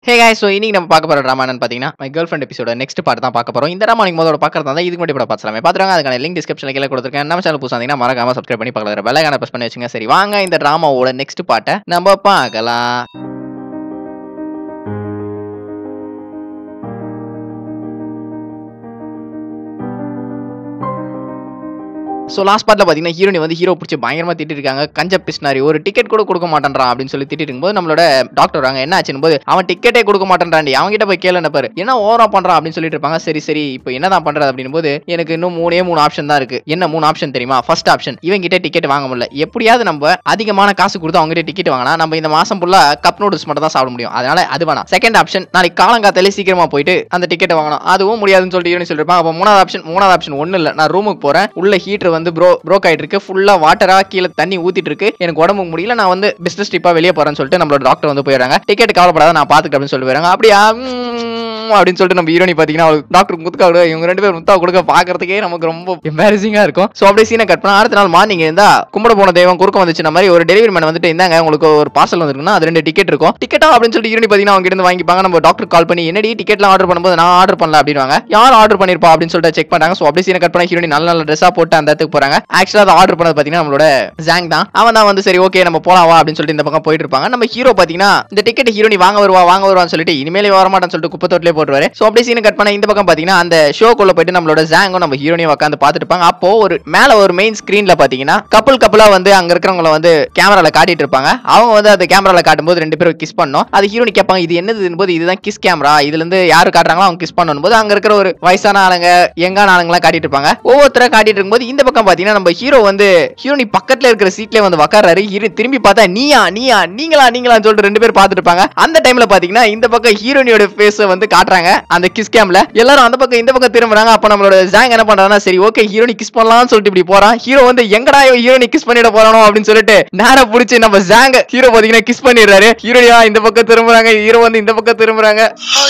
ஹே guys so இன்னைக்கு நம்ம பார்க்க போகிற ட்ராமா என்னன்னு பார்த்தீங்கன்னா my girl friend episode next part தான் பார்க்க போகிறோம் இந்த ட்ராமா நீங்கள் முதல்ல பார்க்கறதா இருந்தால் இதுக்கு முன்னாடி கூட பார்த்துலாமே பார்த்துருங்க அதுக்கான லிங்க் டிஸ்கிரிப்ஷனில் கீழே கொடுத்துருக்கேன் நம்ம சேனல் புதுசாக இருந்தீங்கன்னா மறக்காம சப்ஸ்கிரைப் பண்ணி பார்க்கல பெல்லைக்கான ப்ரெஸ் பண்ணி வச்சுங்க சரி வாங்க இந்த ட்ராமாவோட நெக்ஸ்ட் பார்ட்டை நம்ம பார்க்கலாம் ஸோ லாஸ்ட் பார்ட்டில் பார்த்தீங்கன்னா ஹீரோனி வந்து ஹீரோ பிடிச்சி பயங்கரமாக திட்டிட்டு இருக்காங்க கஞ்ச பிஸ்னாரி ஒரு டிக்கெட் கூட கொடுக்க மாட்டேன்றான் அப்படின்னு சொல்லி திட்டிட்டு இருக்கும்போது நம்மளோட டாக்டர் வராங்க என்ன ஆச்சுன்னு போது அவன் டிக்கெட்டே கொடுக்க மாட்டேன்றாண்டி அவன்கிட்ட போய் கேளு பாரு என்ன ஓவரா பண்றான் அப்படின்னு சொல்லிட்டு இருப்பாங்க சரி சரி இப்போ என்னதான் பண்றது அப்படின்னு போது எனக்கு இன்னும் மூணே மூணு ஆப்ஷன் தான் இருக்கு என்ன மூணு ஆப்ஷன் தெரியுமா ஃபர்ஸ்ட் ஆப்ஷன் இவங்க கிட்ட டிக்கெட் வாங்க முடியல எப்படியாவது நம்ம அதிகமான காசு கொடுத்து அவங்க கிட்ட டிக்கெட் வாங்கினா நம்ம இந்த மாசம் ஃபுல்லா கப் நூடுல்ஸ் மட்டும் தான் சாப்பிட முடியும் அதனால அது வேணாம் செகண்ட் ஆப்ஷன் நாளைக்கு காலங்காத்தாலே சீக்கிரமா போயிட்டு அந்த டிக்கெட் வாங்கணும் அதுவும் முடியாதுன்னு சொல்லிட்டு ஹீரோனி சொல்லிருப்பாங்க அப்போ மூணாவது ஆப்ஷன் மூணாவது ஆப்ஷன் ஒன்றும் இல்லை நான் ரூமுக்கு போறேன் உள்ள ஹீட்டர் வந்து ப்ரோ ப்ரோக் ஆயிட்டு இருக்கு ஃபுல்லா வாட்டரா கீழே தண்ணி ஊத்திட்டு இருக்கு எனக்கு உடம்புக்கு முடியல நான் வந்து பிசினஸ் ட்ரிப்பா வெளியே போறேன்னு சொல்லிட்டு நம்மளோட டாக்டர் வந்து போயிடுறாங்க டிக்கெட் கவலைப்படாத நான் பாத்துக்கிட்டேன் அப்படின்னு சொல்லிட்டு போயிடுறாங்க அப்படியா ம், அப்படின்னு சொல்லிட்டு நம்ம ஹீரோனி பாத்தீங்கன்னா அவளுக்கு டாக்டர் முத்துக்கா விட இவங்க ரெண்டு பேரும் முத்தா கொடுக்க பாக்குறதுக்கே நமக்கு ரொம்ப எம்பாரசிங்கா இருக்கும் சோ அப்படியே சீனை கட் பண்ணா அடுத்த நாள் மார்னிங் இருந்தா கும்பிட போன தெய்வம் குறுக்க வந்துச்சு மாதிரி ஒரு டெலிவரி மேன் வந்துட்டு இந்தாங்க உங்களுக்கு ஒரு பார்சல் வந்திருக்குன்னா அது ரெண்டு டிக்கெட் இருக்கும் டிக்கெட்டா அப்படின்னு சொல்லிட்டு ஹீரோனி பாத்தீங்கன்னா அவங்க இருந்து வாங்கிப்பாங்க நம்ம டாக்டர் கால் பண்ணி என்னடி டிக்கெட்லாம் ஆர்டர் பண்ணும்போது நான் ஆர்டர் பண்ணல அப்படின்வாங்க யார் ஆர்டர் பண்ணிருப்பா அப்படின்னு சொல்லிட்டு செக் பண்றாங்க சோ அப்படியே சீனை கட் பண்ண ஹீரோனி நல்ல நல்ல ட்ரெஸ்ஸா போட்டு அந்த இடத்துக்கு போறாங்க ஆக்சுவலா அதை ஆர்டர் பண்ணது பாத்தீங்கன்னா நம்மளோட ஜாங் தான் அவன் தான் வந்து சரி ஓகே நம்ம போலாம் வா அப்படின்னு சொல்லிட்டு இந்த பக்கம் போயிட்டு இருப்பாங்க நம்ம ஹீரோ பாத்தீங்கன்னா இந்த டிக்கெட் ஹீரோனி வாங்க வருவா வாங்க வருவான்னு சொல்லிட்டு இனிமேலே வர மாட்டான்னு சொல்லிட்டு குப்பை தொட்டிலே போட்டுருவாரு சோ அப்படியே சீனை கட் பண்ண இந்த பக்கம் பாத்தீங்கன்னா அந்த ஷோக்குள்ள போயிட்டு நம்மளோட ஜாங்கும் நம்ம ஹீரோனியும் உட்காந்து பார்த்துட்டு இருப்பாங்க அப்போ ஒரு மேல ஒரு மெயின் ஸ்கிரீன்ல பாத்தீங்கன்னா கப்பல் கப்பலா வந்து அங்க இருக்கிறவங்கள வந்து கேமரால காட்டிட்டு இருப்பாங்க அவங்க வந்து அந்த கேமரால காட்டும்போது ரெண்டு பேரும் கிஸ் பண்ணோம் அது ஹீரோனி கேட்பாங்க இது என்னது போது இதுதான் கிஸ் கேமரா இதுல இருந்து யாரு காட்டுறாங்களோ அவங்க கிஸ் பண்ணணும் போது அங்க இருக்கிற ஒரு வயசான ஆளுங்க எங்கான ஆளுங்கலாம் காட்டிட்டு இருப்பாங்க ஒவ்வொருத்தர காட்டிட்டு இருக்கும்போது இந்த பக்கம் பாத்தீங்கன்னா நம்ம ஹீரோ வந்து ஹீரோனி பக்கத்துல இருக்கிற சீட்லயே வந்து உட்கார்றாரு ஹீரோ திரும்பி பார்த்தா நீயா நீயா நீங்களா நீங்களான்னு சொல்லிட்டு ரெண்டு பேர் பார்த்துட்டு இருப்பாங்க அந்த டைம்ல பாத்தீங்கன்னா இந்த பக்கம் ஹீரோனியோட ஃபேஸ் வந்து காட்டுறாங்க அந்த கிஸ் கேம்ல எல்லாரும் அந்த பக்கம் இந்த பக்கம் திரும்புறாங்க அப்ப நம்மளோட ஜாங் என்ன பண்றாங்கன்னா சரி ஓகே ஹீரோனி கிஸ் பண்ணலாம்னு சொல்லிட்டு இப்படி போறான் ஹீரோ வந்து எங்கடா ஹீரோனி கிஸ் பண்ணிட போறானோ அப்படின்னு சொல்லிட்டு நேரா புடிச்சு நம்ம ஜாங்க ஹீரோ பாத்தீங்கன்னா கிஸ் பண்ணிடுறாரு ஹீரோனியா இந்த பக்கம் திரும்புறாங்க ஹீரோ வந்து இந்த பக்கம் திரும்புறாங்க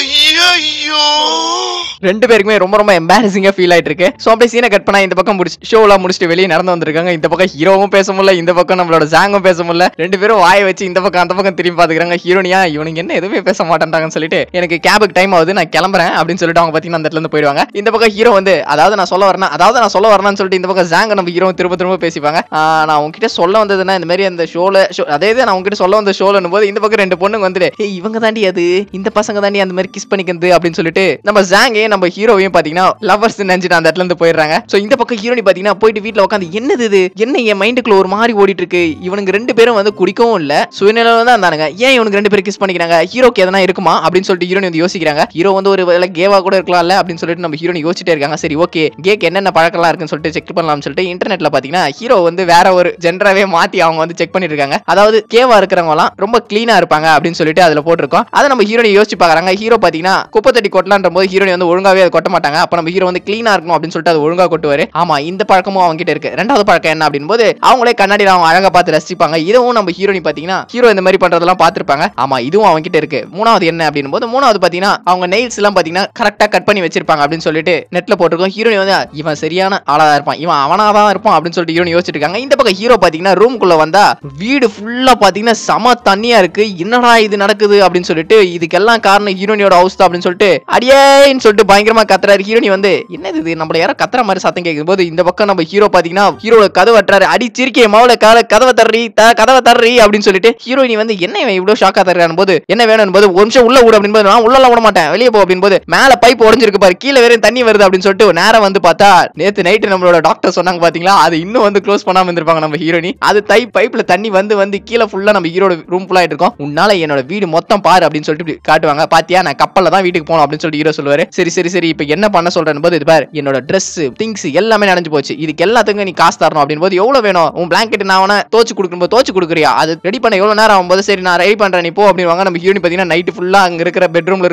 ஐயோ ரெண்டு பேருக்குமே ரொம்ப ரொம்ப எம்பாரசிங்கா ஃபீல் ஆயிட்டு இருக்கு சோ அப்படியே சீனை கட் பண்ணா இந்த பக்கம் முடிச்சு ஷோலாம் முடிச்சுட்டு வெளியே நடந்து வந்திருக்காங்க இந்த பக்கம் ஹீரோவும் பேச முடியல இந்த பக்கம் நம்மளோட ஜாங்கும் பேச முடியல ரெண்டு பேரும் வாயை வச்சு இந்த பக்கம் அந்த பக்கம் திரும்பி பாத்துக்கிறாங்க ஹீரோனியா இவனுக்கு என்ன எதுவுமே பேச மாட்டேன்றாங்கன்னு சொல்லிட்டு எனக்கு கேபுக்கு டைம் ஆகுது நான் கிளம்புறேன் அப்படின்னு சொல்லிட்டு அவங்க பாத்தீங்கன்னா அந்த இடத்துல இருந்து போயிடுவாங்க இந்த பக்கம் ஹீரோ வந்து அதாவது நான் சொல்ல வரேன் அதாவது நான் சொல்ல வரேன்னு சொல்லிட்டு இந்த பக்கம் ஜாங்க நம்ம ஹீரோ திரும்ப திரும்ப பேசிப்பாங்க ஆஹ் நான் உங்ககிட்ட சொல்ல வந்ததுன்னா இந்த மாதிரி அந்த ஷோல அதே இது நான் உங்ககிட்ட சொல்ல வந்த ஷோல போது இந்த பக்கம் ரெண்டு பொண்ணுங்க வந்துட்டு ஏய் இவங்க தாண்டி அது இந்த பசங்க தாண்டி அந்த மாதிரி கிஸ் பண்ணிக்கிறது அப்படின்னு சொல்லிட்டு நம்ம ஜாங்கே நம்ம ஹீரோவையும் பாத்தீங்கன்னா லவர்ஸ் நினைச்சிட்டு அந்த இடத்துல இருந்து போயிடுறாங்க சோ இந்த பக்கம் ஹீரோனி பாத்தீங்கன்னா போயிட்டு வீட்ல உட்காந்து என்னது இது என்ன என் மைண்டுக்குள்ள ஒரு மாதிரி ஓடிட்டு இருக்கு இவனுங்க ரெண்டு பேரும் வந்து குடிக்கவும் இல்ல சுயநிலையில தான் இருந்தானுங்க ஏன் இவனுக்கு ரெண்டு பேரும் கிஸ் பண்ணிக்கிறாங்க ஹீரோக்கு எதனா இருக்குமா அப்படின்னு சொல்லிட்டு ஹீரோனி வந்து யோசிக்கிறாங்க ஹீரோ வந்து ஒரு வேலை கேவா கூட இருக்கலாம்ல அப்படின்னு சொல்லிட்டு நம்ம ஹீரோனி யோசிச்சிட்டே இருக்காங்க சரி ஓகே கேக் என்னென்ன பழக்கம்லாம் இருக்குன்னு சொல்லிட்டு செக் பண்ணலாம்னு சொல்லிட்டு இன்டர்நெட்ல பாத்தீங்கன்னா ஹீரோ வந்து வேற ஒரு ஜென்டராவே மாத்தி அவங்க வந்து செக் பண்ணிட்டு இருக்காங்க அதாவது கேவா இருக்கிறவங்க எல்லாம் ரொம்ப கிளீனா இருப்பாங்க அப்படின்னு சொல்லிட்டு அதுல போட்டிருக்கோம் அதை நம்ம ஹீரோனி யோசிச்சு பாக்குறாங்க ஹீரோ பாத்தீங்கன்னா குப்பை தட்டி கொட்டலான்ற போது ஹீரோனி வந்து ஒழுங்காவே அதை கொட்ட மாட்டாங்க அப்ப நம்ம ஹீரோ வந்து கிளீனா இருக்கணும் அப்படின்னு சொல்லிட்டு அது ஒழுங்கா கொட்டுவாரு ஆமா இந்த பழக்கமும் அவங்க கிட்ட இருக்கு ரெண்டாவது பழக்கம் என்ன அப்படின்னு போது அவங்களே கண்ணாடியில அவங்க அழகா பார்த்து ரசிப்பாங்க இதுவும் நம்ம ஹீரோனி பாத்தீங்கன்னா ஹீரோ இந்த மாதிரி பண்றதெல்லாம் பார்த்திருப்பாங்க ஆமா இதுவும் அவங்க கிட்ட இருக்கு மூணாவது என்ன அப்படின்னு போது மூணாவது பாத்தீங்கன்னா அவங்க நெயில்ஸ் எல்லாம் பாத்தீங்கன்னா கரெக்டா கட் பண்ணி வச்சிருப்பாங்க அப்படின்னு சொல்லிட்டு நெட்ல போட்டிருக்கோம் ஹீரோனி வந்து இவன் சரியான ஆளா தான் இருப்பான் இவன் அவனாதான் இருப்பான் அப்படின்னு சொல்லிட்டு ஹீரோனி யோசிச்சிட்டு இருக்காங்க இந்த பக்கம் ஹீரோ பாத்தீங்கன்னா ரூம்குள்ள வந்தா வீடு ஃபுல்லா பாத்தீங்கன்னா சம தண்ணியா இருக்கு என்னடா இது நடக்குது அப்படின்னு சொல்லிட்டு இதுக்கெல்லாம் காரணம் ஹீரோனியோட ஹவுஸ் தான் அப்படின்னு சொல்லிட்டு அடியேன்னு சொல்லிட்டு பயங்கரமா கத்துறாரு ஹீரோனி வந்து என்னது இது நம்மள யாரோ கத்துற மாதிரி சத்தம் கேட்கும் போது இந்த பக்கம் நம்ம ஹீரோ பாத்தீங்கன்னா ஹீரோட கதவை வட்டுறாரு அடி சிரிக்கே மவள கால கதவை தர்றி த கதவை தர்றி அப்படின்னு சொல்லிட்டு ஹீரோயினி வந்து என்ன இவன் இவ்வளவு ஷாக்கா தர்றான் போது என்ன வேணும் போது ஒரு நிமிஷம் உள்ள விடு அப்படின்னு போது நான் உள்ள விட மாட்டேன் வெளியே போ அப்படின்னு போது மேல பைப் உடஞ்சிருக்கு பாரு கீழே வேற தண்ணி வருது அப்படின்னு சொல்லிட்டு நேரம் வந்து பார்த்தா நேத்து நைட்டு நம்மளோட டாக்டர் சொன்னாங்க பாத்தீங்களா அது இன்னும் வந்து க்ளோஸ் பண்ணாம இருந்திருப்பாங்க நம்ம ஹீரோனி அது தை பைப்ல தண்ணி வந்து வந்து கீழே ஃபுல்லா நம்ம ஹீரோட ரூம் ஃபுல்லா இருக்கும் உன்னால என்னோட வீடு மொத்தம் பாரு அப்படின்னு சொல்லிட்டு இப்படி காட்டுவாங்க பாத்தியா நான் கப்பல்ல தான் வீட்டுக்கு போகணும் அப்படின்னு சொல்லிட்டு ஹீரோ சொல்லுவாரு சரி சரி சரி இப்போ என்ன பண்ண சொல்றேன் போது இது பாரு என்னோட ட்ரெஸ் திங்ஸ் எல்லாமே நனைஞ்சு போச்சு இதுக்கு எல்லாத்துக்கும் நீ காசு தரணும் அப்படின்னு போது எவ்வளவு வேணும் உன் பிளாங்கெட் நான் வேணா தோச்சு கொடுக்கும்போது தோச்சு கொடுக்குறியா அது ரெடி பண்ண எவ்வளவு நேரம் ஆகும்போது சரி நான் ரெடி பண்றேன் நீ போ அப்படின்வாங்க நம்ம ஹீரோனி பாத்தீங்கன்னா நைட்டு ஃபுல்லா அங்க இருக்கிற பெட்ரூம்ல இருக்கிற தண்ணி எல்லாம்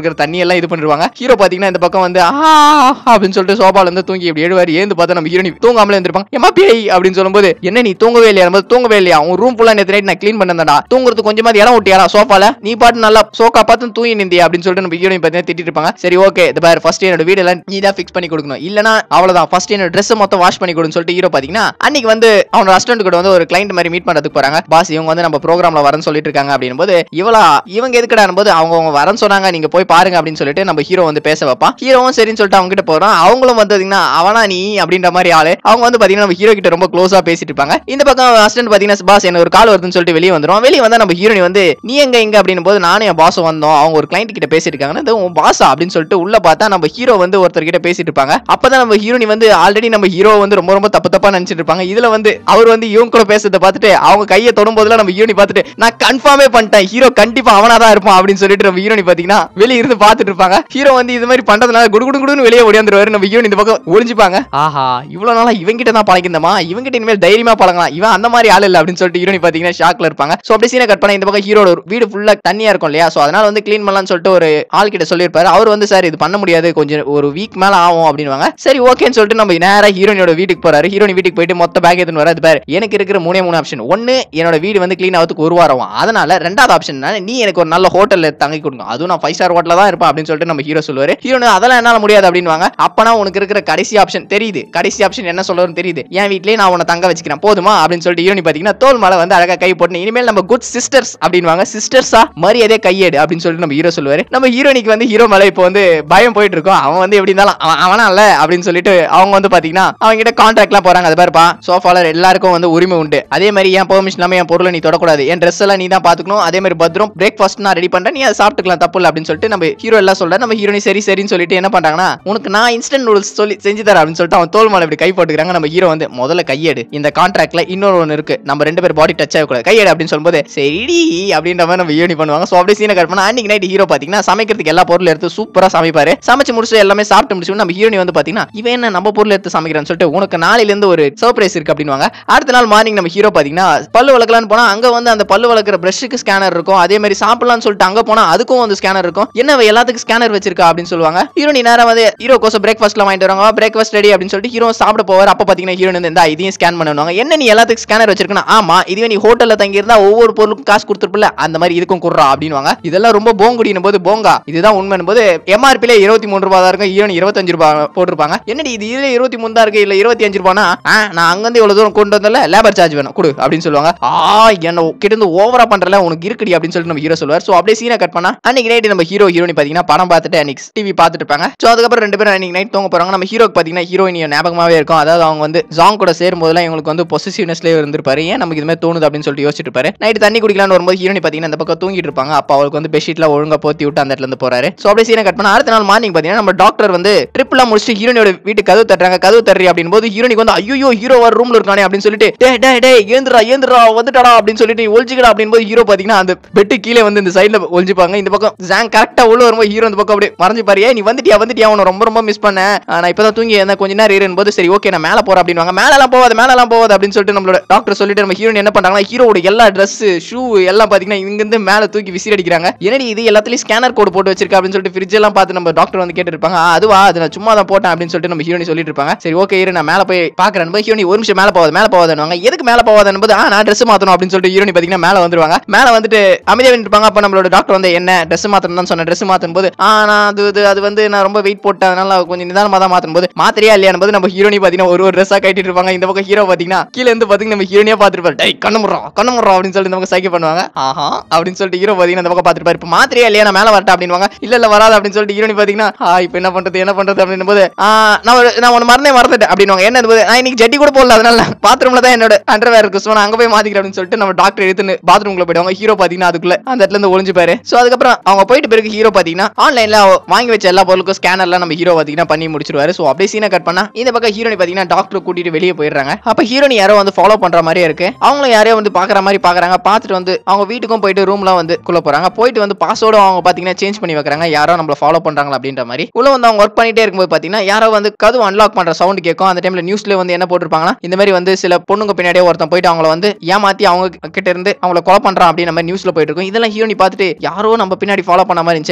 எல்லாம் இது பண்ணிருவாங்க ஹீரோ பாத்தீங்கன்னா இந்த பக்கம் வந்து ஆ அப்படின்னு சொல்லிட்டு சோபால இருந்து தூங்கி இப்படி எழுவாரு ஏந்து பார்த்தா நம்ம ஹீரோனி தூங்காமலே இருந்திருப்பாங்க ஏமா பேய் அப்படின்னு சொல்லும்போது என்ன நீ தூங்கவே இல்லையா நம்ம தூங்கவே இல்லையா உன் ரூம் ஃபுல்லா நேத்து நைட் நான் க்ளீன் பண்ணதா தூங்குறது கொஞ்சமாவது இடம் விட்டியாரா சோஃபால நீ பாட்டு நல்லா சோக்கா பார்த்து தூங்கி நிந்தியா அப்படின்னு சொல்லிட்டு நம்ம ஹீரோனி பார்த்தீங்கன்னா திட்டிட்டு இருப்பாங்க சரி ஓகே இந்த பாரு ஃபர்ஸ்ட் என்னோட வீடு எல்லாம் நீ தான் ஃபிக்ஸ் பண்ணி கொடுக்கணும் இல்லனா அவ்வளவுதான் ஃபர்ஸ்ட் என்னோட ட்ரெஸ் மொத்தம் வாஷ் பண்ணி கொடுன்னு சொல்லிட்டு ஹீரோ பாத்தீங்கன்னா அன்னைக்கு வந்து அவனோட அசிஸ்டன்ட் கூட வந்து ஒரு கிளைண்ட் மாதிரி மீட் பண்றதுக்கு போறாங்க பாஸ் இவங்க வந்து நம்ம ப்ரோக்ராம்ல வரேன்னு சொல்லிட்டு இருக்காங்க அப்படின்னும் போது இவளா இவங்க எதுக்கடா போது அவங்க அவங்க வரேன்னு சொன்னாங்க நீங்க போய் பாருங்க அப்படின்னு சொல்லிட்டு நம்ம ஹீரோ வந்து பேச வைப்பான் ஹீரோவும் சரின்னு சொல்லிட்டு அவங்க கிட்ட போறோம் அவங்களும் வந்து பாத்தீங்கன்னா அவனா நீ அப்படின்ற மாதிரி ஆளு அவங்க வந்து பாத்தீங்கன்னா நம்ம ஹீரோ கிட்ட ரொம்ப க்ளோஸா பேசிட்டு இருப்பாங்க இந்த பக்கம் அசிஸ்டன்ட் பாத்தீங்கன்னா பாஸ் எனக்கு ஒரு கால் வருதுன்னு சொல்லிட்டு வெளியே வந்துரும் வெளியே வந்தா நம்ம ஹீரோனி வந்து நீ எங்க எங்க அப்படின்னும் போது நானும் என் பாஸும் வந்தோம் அவங்க ஒரு கிளைண்ட் கிட்ட பேசிட்டு இருக்காங்க இது உன் பாஸா அப்படின்னு சொல்லிட்டு உள்ள பார்த்தா நம்ம ஹீரோ வந்து ஒருத்தர் கிட்ட பேசிட்டு இருப்பாங்க அப்பதான் நம்ம ஹீரோனி வந்து ஆல்ரெடி நம்ம ஹீரோ வந்து ரொம்ப ரொம்ப தப்பு தப்பா நினைச்சிட்டு இருப்பாங்க இதுல வந்து அவர் வந்து இவங்க கூட பேசுறத பார்த்துட்டு அவங்க கையை தொடும் போதுல நம்ம ஹீரோனி பார்த்துட்டு நான் கன்ஃபார்மே பண்ணிட்டேன் ஹீரோ கண்டிப்பா அவனா தான் இருப்பான் அப்படின்னு சொல்லிட்டு நம்ம ஹீரோனி பாத்தீங்கன்னா வெளிய இருந்து பார்த்துட்டு இருப்பாங்க ஹீரோ வந்து இது மாதிரி பண்றதுனால குடு குடு குடுன்னு வெளியே ஓடியாந்துருவாரு நம்ம ஹீரோனி இந்த பக்கம் ஒளிஞ்சுப்பாங்க ஆஹா இவ்வளவு நாளா இவங்கிட்ட தான் பழகிருந்தமா இவங்கிட்ட இனிமேல் தைரியமா பழகலாம் இவன் அந்த மாதிரி ஆள் இல்ல அப்படின்னு சொல்லிட்டு ஹீரோனி பாத்தீங்கன்னா ஷாக்ல இருப்பாங்க சோ அப்படி சீனை கட் பண்ண இந்த பக்கம் ஹீரோட வீடு ஃபுல்லா தண்ணியா இருக்கும் இல்லையா சோ அதனால வந்து க்ளீன் பண்ணலாம்னு சொல்லிட்டு ஒரு ஆள் கிட்ட சொல்லியிருப்பாரு அவர் வந்து சார் இது பண்ண முடியாது கொஞ்சம் ஒரு வீக் மேல ஆகும் அப்படின்வாங்க சரி ஓகேன்னு சொல்லிட்டு நம்ம நேரா ஹீரோனியோட வீட்டுக்கு போறாரு ஹீரோனி வீட்டுக்கு போயிட்டு மொத்த பேக் எடுத்துன்னு வராது பாரு எனக்கு இருக்கிற மூணே மூணு ஆப்ஷன் ஒன்னு என்னோட வீடு வந்து க்ளீன் ஆகிறதுக்கு ஒரு வாரம் ஆகும். அதனால ரெண்டாவது ஆப்ஷன் நீ எனக்கு ஒரு நல்ல ஹோட்டல்ல தங்கி கொடுங்க அதுவும் நான் ஃபைவ் ஸ்டார் ஹோட்டல்ல தான் இருப்பேன் அப்படின்னு சொல்லிட்டு நம்ம ஹீரோ சொல்லுவாரு ஹீரோனு அதெல்லாம் என்னால முடியாது அப்படின்வாங்க அப்பனா உனக்கு இருக்கிற கடைசி ஆப்ஷன் தெரியுது கடைசி ஆப்ஷன் என்ன சொல்லுன்னு தெரியுது என் வீட்லயே நான் உன்னை தங்க வச்சுக்கிறேன் போதுமா அப்படின்னு சொல்லிட்டு ஹீரோனி பாத்தீங்கன்னா தோல் மேல வந்து அழகா கை போட்டு இனிமேல் நம்ம குட் சிஸ்டர்ஸ் அப்படின்வாங்க சிஸ்டர்ஸா மரியாதை கையேடு அப்படின்னு சொல்லிட்டு நம்ம ஹீரோ சொல்லுவாரு நம்ம ஹீரோனிக்கு வந்து ஹீரோ மேல இப்போ வந்து பயம் போயிட்டு இருக்கோம் அவன் வந்து எப்படி இருந்தாலும் அவன் அவனா இல்ல அப்படின்னு சொல்லிட்டு அவங்க வந்து பாத்தீங்கன்னா அவங்க கிட்ட கான்ட்ராக்ட்லாம் போறாங்க அது பாருப்பா சோஃபால எல்லாருக்கும் வந்து உரிமை உண்டு அதே மாதிரி என் பெர்மிஷன் இல்லாம என் பொருளை நீ தொடக்கூடாது என் ட்ரெஸ் எல்லாம் நீ தான் பாத்துக்கணும் அதே மாதிரி பத்திரம் பிரேக்ஃபாஸ்ட் நான் ரெடி பண்றேன் நீ அதை சாப்பிட்டுக்கலாம் தப்பு இல்லை அப்படின்னு சொல்லிட்டு நம்ம ஹீரோ எல்லாம் சொல்ற நம்ம ஹீரோனி சரி சரின்னு சொல்லிட்டு என்ன பண்றாங்கன்னா உனக்கு நான் இன்ஸ்டன்ட் நூடுல்ஸ் சொல்லி செஞ்சு தரேன் அப்படின்னு சொல்லிட்டு அவன் தோல் மேல இப்படி கை போட்டுக்கிறாங்க நம்ம ஹீரோ வந்து முதல்ல கையெடு இந்த கான்ட்ராக்ட்ல இன்னொரு ஒன்று இருக்கு நம்ம ரெண்டு பேர் பாடி டச் ஆகக்கூடாது கையெடு அப்படின்னு சொல்லும்போது சரி அப்படின்ற மாதிரி நம்ம ஹீரோனி பண்ணுவாங்க ஸோ அப்படியே சீனை கட் பண்ணா அன்னைக்கு நைட் ஹீரோ பாத்தீங்கன்னா சமைக்கிறதுக்கு எல்லா பொருளும் எடுத்து சூப்பரா சமைப்பாரு சமைச்சு முடிச்சு எல்லாமே சாப்பிட்டு முடிச்சு நம்ம ஹீரோனி வந்து பாத்தீங்கன்னா இவன் என்ன நம்ம பொருள் எடுத்து சமைக்கிறான்னு சொல்லிட்டு உனக்கு நாளையில இருந்து ஒரு சர்ப்ரைஸ் இருக்கு அப்படின்வாங்க அடுத்த நாள் மார்னிங் நம்ம ஹீரோ பாத்தீங்கன்னா பல்லு வளர்க்கலாம்னு போனா அங்க வந்து அந்த பல்லு வளர்க்குற பிரஷுக்கு ஸ்கேனர் இருக்கும் அதே மாதிரி சாப்பிடலாம்னு சொல்லிட்டு அங்க போனா அதுக்கும் வந்து ஸ்கேனர் இருக்கும் என்ன இவ எல்லாத்துக்கும் ஸ்கேனர் வச்சிருக்கா அப்படின்னு சொல்லுவாங்க ஹீரோனி நேரம் வந்து ஹீரோ கோசம் பிரேக்ஃபாஸ்ட்ல வாங்கிட்டு வராங்க பிரேக்ஃபாஸ்ட் ரெடி அப்படின்னு சொல்லிட்டு ஹீரோ சாப்பிட போவார் அப்ப பாத்தீங்கன்னா ஹீரோன் வந்து இந்த இதையும் ஸ்கேன் பண்ணுவாங்க என்ன நீ எல்லாத்துக்கும் ஸ்கேனர் வச்சிருக்கணும் ஆமா இதுவே நீ ஹோட்டல்ல தங்கி இருந்தா ஒவ்வொரு பொருளுக்கும் காசு கொடுத்துருப்பில்ல அந்த மாதிரி இதுக்கும் குடுறா அப்படின்வாங்க இதெல்லாம் ரொம்ப போங்குடினும் போது போங்கா இதுதான் உண்மைன்னு போது எம்ஆர்பில இருபத்தி மூணு ரூபாய் தான் இருக்கும் ஹீரோன் இருபத்தஞ்சு ரூபாய் போட்டிருப்பாங்க என்னடி இது இதுல இருபத்தி மூணு தான் இருக்கு இல்ல இருபத்தி அஞ்சு ரூபானா ஆ, நான் அங்கிருந்து இவ்வளவு தூரம் கொண்டு வந்தல லேபர் சார்ஜ் வேணும் கொடு அப்படின்னு சொல்லுவாங்க ஆ என்ன கிட்ட இருந்து ஓவரா பண்றல உனக்கு இருக்குடி அப்படின்னு சொல்லிட்டு நம்ம ஹீரோ சொல்லுவார் சோ அப்படியே சீனை கட் பண்ணா அன்னைக்கு நைட் நம்ம ஹீரோ ஹீரோனி பாத்தீங்கன்னா படம் பார்த்துட்டு அன்னைக்கு டிவி பார்த்துட்டு இருப்பாங்க சோ அதுக்கப்புறம் ரெண்டு பேரும் அன்னைக்கு நைட் தூங்க போறாங்க நம்ம ஹீரோக்கு பாத்தீங்கன்னா ஹீரோயினி ஞாபகமாவே இருக்கும் அதாவது அவங்க வந்து ஜாங் கூட சேரும் போதெல்லாம் இவங்களுக்கு வந்து பொசிசிவ்னஸ்லேயே இருந்திருப்பாரு ஏன் நமக்கு இது மாதிரி தோணுது அப்படின்னு சொல்லிட்டு யோசிச்சுட்டு இருப்பாரு நைட் தண்ணி குடிக்கலாம்னு வரும்போது ஹீரோனி பாத்தீங்கன்னா இந்த பக்கம் தூங்கிட்டு இருப்பாங்க அப்ப அவளுக்கு வந்து பெட்ஷீட்ல ஒழுங்கா போத்தி விட்டு அந்த இடத்துல இருந்து போறாரு சோ அப்படியே சீனை கட் பண்ணா அடுத்த நாள் மார்னிங் பாத்தீங்கன்னா நம்ம டாக்டர் வந்து ட்ரிப்லாம் முடிச்சுட்டு ஹீரோனியோட வீட்டு கதவு தட்டுறாங்க கதவு தர்றி அப்படின்னு போது ஹீரோனிக்கு வந்து ஐயோ ஹீரோ வர ரூம்ல இருக்கானே அப்படின்னு சொல்லிட்டு டே டே டே ஏந்திரா ஏந்திரா வந்துட்டாடா அப்படின்னு சொல்லிட்டு ஒழிச்சுக்கடா அப்படின்னு போது ஹீரோ பாத்தீங்கன்னா அந்த பெட்டு கீழே வந்து இந்த சைடுல ஒழிஞ்சுப்பாங்க இந்த பக்கம் ஜாங் கரெக்டா உள்ள வரும்போது ஹீரோ இந்த பக்கம் அப்படியே மறைஞ்சு பாரு ஏய், நீ வந்துட்டியா வந்துட்டியா உன ரொம்ப ரொம்ப மிஸ் பண்ணேன் ஆ, நான் இப்பதான் தூங்கி என்ன கொஞ்ச நேரம் இருன்னு போது சரி ஓகே நான் மேல போறேன் அப்படின்வாங்க மேல எல்லாம் போவாது மேல எல்லாம் போவாது அப்படின்னு சொல்லிட்டு நம்மளோட டாக்டர் சொல்லிட்டு நம்ம ஹீரோயின் என்ன பண்றாங்கன்னா ஹீரோட எல்லா Dress ஷூ எல்லாம் பாத்தீங்கன்னா இங்க இருந்து மேல தூக்கி விசிறி அடிக்கிறாங்க என்னடி இது எல்லாத்துலயும் ஸ்கேனர் கோடு போட்டு வச்சிருக்க அப்படின்னு சொல்லிட்டு ஃப்ரிட்ஜ் எல்லாம் பார்த்து நம்ம டாக்டர் வந்து கேட்டு இருப்பாங்க அதுவா அது நான் சும்மா தான் போட்டேன் அப்படின்னு சொல்லிட்டு நம்ம ஹீரோனி சொல்லிட்டு இருப்பாங்க சரி ஓகே இரு நான் மேல போய் பாக்குறேன் போய் ஹீரோனி ஒரு நிமிஷம் மேல போவாது மேல போவாதுன்னு எதுக்கு மேல போவாதுன்னு போது ஆ நான் ட்ரெஸ் மாத்தணும் அப்படின்னு சொல்லிட்டு ஹீரோனி பாத்தீங்கன்னா மேல வந்துருவாங்க மேல வந்துட்டு அமைதியா இருப்பாங்க அப்ப நம்மளோட டாக்டர் வந்து என்ன ட்ரெஸ் மாத்தணும் தான் சொன்ன ட்ரெஸ் மாத்தும் போது ஆ நான் அது இது- அது வந்து நான் ரொம்ப வெயிட் போட்டேன் அதனால கொஞ்சம் நிதானமா தான் மாத்தும் போது மாத்திரையா இல்லையான்னு போது நம்ம ஹீரோனி பாத்தீங்கன்னா ஒரு ஒரு ட்ரெஸ்ஸா கட்டிட்டு இருப்பாங்க இந்த பக்கம் ஹீரோ பாத்தீங்கன்னா கீழ இருந்து பாத்தீங்கன்னா நம்ம ஹீரோனியா பாத்துருப்பாரு டை கண்ணு முறோம் கண்ணு முறோம் அப்படின்னு சொல்லிட்டு இந்த பக்கம் சைக்கிள் பண்ணுவாங்க ஆஹா அப்படின்னு சொல்லிட்டு ஹீரோ பாத்தீங்கன்னா இந்த பக்கம் பாத்துருப்பாரு இப்ப மாத்திரையா இல்லையா நான் மேல வரட்டா அப்படின்வாங்க இல்ல இல்ல வராது அப்படின்னு சொல்லிட்டு ஹீரோனி பாத்தீங்கன்னா ஆ இப்போ என்ன பண்றது என்ன பண்றது அப்படின்னும் போது ஆ, நான் ஒரு நான் ஒன்னு மறந்தே மறந்துட்டேன் அப்படின்வாங்க என்ன போது நான் இன்னைக்கு ஜட்டி கூட போடல அதனால பாத்ரூம்ல தான் என்னோட அண்டர்வேர் இருக்கு ஸோ நான் அங்க போய் மாத்திக்கிறேன் அப்படின்னு சொல்லிட்டு நம்ம டாக்டர் எடுத்துன்னு பாத்ரூம்ல போயிடுவாங்க ஹீரோ பாத்தீங்கன்னா அதுக்குள்ள அந்த இடத்துல இருந்து ஒளிஞ்சுப்பாரு சோ அதுக்கப்புறம் அவங்க போயிட்டு பிறகு ஹீரோ பாத்தீங்கன்னா ஆன்லைன்ல வாங்கி வச்ச எல்லா பொருளுக்கும் ஸ்கேனர்லாம் நம்ம ஹீரோ பாத்தீங்கன்னா பண்ணி முடிச்சிருவாரு சோ அப்படியே சீனை கட் பண்ணா இந்த பக்கம் ஹீரோனி பாத்தீங்கன்னா டாக்டர் கூட்டிட்டு வெளியே போயிடுறாங்க அப்ப ஹீரோனி யாரோ வந்து ஃபாலோ பண்ற மாதிரியே இருக்கு அவங்களும் யாரையோ வந்து பாக்குற மாதிரி பாக்குறாங்க பார்த்துட்டு வந்து அவங்க வீட்டுக்கும் போயிட்டு ரூம்லாம் வந்து குள்ள போறாங்க போயிட்டு வந்து பாஸ்வேர்டும் அவங்க பாத்தீங்கன்னா சேஞ்ச் பண்ணி வைக்கிறாங்க யாரோ நம்மள ஃபாலோ பண்றாங்களா அப்படின்ற மாதிரி உள்ள வந்து அவங்க ஒர்க் பண்ணிட்டே இருக்கும்போது பாத்தீங்கன்னா யாரோ வந்து கதவு அன்லாக் பண்ற சவுண்ட் கேட்கும் அந்த டைம்ல நியூஸ்ல வந்து என்ன போட்டிருப்பாங்கன்னா இந்த மாதிரி வந்து சில பொண்ணுங்க பின்னாடியே ஒருத்தன் போயிட்டு அவங்கள வந்து ஏமாத்தி அவங்க கிட்ட இருந்து அவங்கள கொலை பண்றான் அப்படின்ற மாதிரி நியூஸ்ல போயிட்டு இருக்கும் இதெல்லாம் ஹீரோனி பார்த்துட்டு யாரோ நம்ம பின்னாடி ஃபாலோ பண்ண மாதிரி இருந்துச்சு மார்னிங்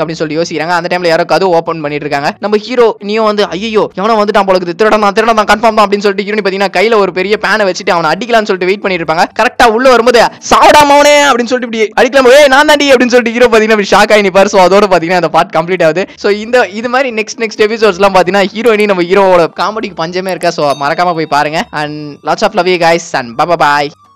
அப்படின்னு சொல்லி யோசிக்கிறாங்க அந்த டைம்ல யாரோ கதவு ஓப்பன் பண்ணிட்டு இருக்காங்க நம்ம ஹீரோ நீயும் வந்து ஐயோ எவனோ வந்துட்டான் போல இருக்குது திருடன் தான் திருடன் தான் கன்ஃபார்ம் தான் அப்படின்னு சொல்லிட்டு ஹீரோனி பாத்தீங்கன்னா கையில ஒரு பெரிய பேனை வச்சுட்டு அவனை அடிக்கலாம்னு சொல்லிட்டு வெயிட் பண்ணிட்டு இருப்பாங்க கரெக்டா உள்ள வரும்போது சாவடாம அவனே அப்படின்னு சொல்லிட்டு இப்படி அடிக்கலாம் ஏய் நான் தாண்டி அப்படின்னு சொல்லிட்டு ஹீரோ பாத்தீங்கன்னா ஷாக் ஆகி நிப்பாரு ஸோ அதோட பாத்தீங்கன்னா அந்த பார்ட் கம்ப்ளீட் ஆகுது ஸோ இந்த இது மாதிரி நெக்ஸ்ட் நெக்ஸ்ட் எபிசோட்ஸ்லாம் பாத்தீங்கன்னா ஹீரோயினி நம்ம ஹீரோவோட காமெடிக்கு பஞ்சமே இருக்கா ஸோ மறக்காம போய் பாருங்க and lots of love you guys and bye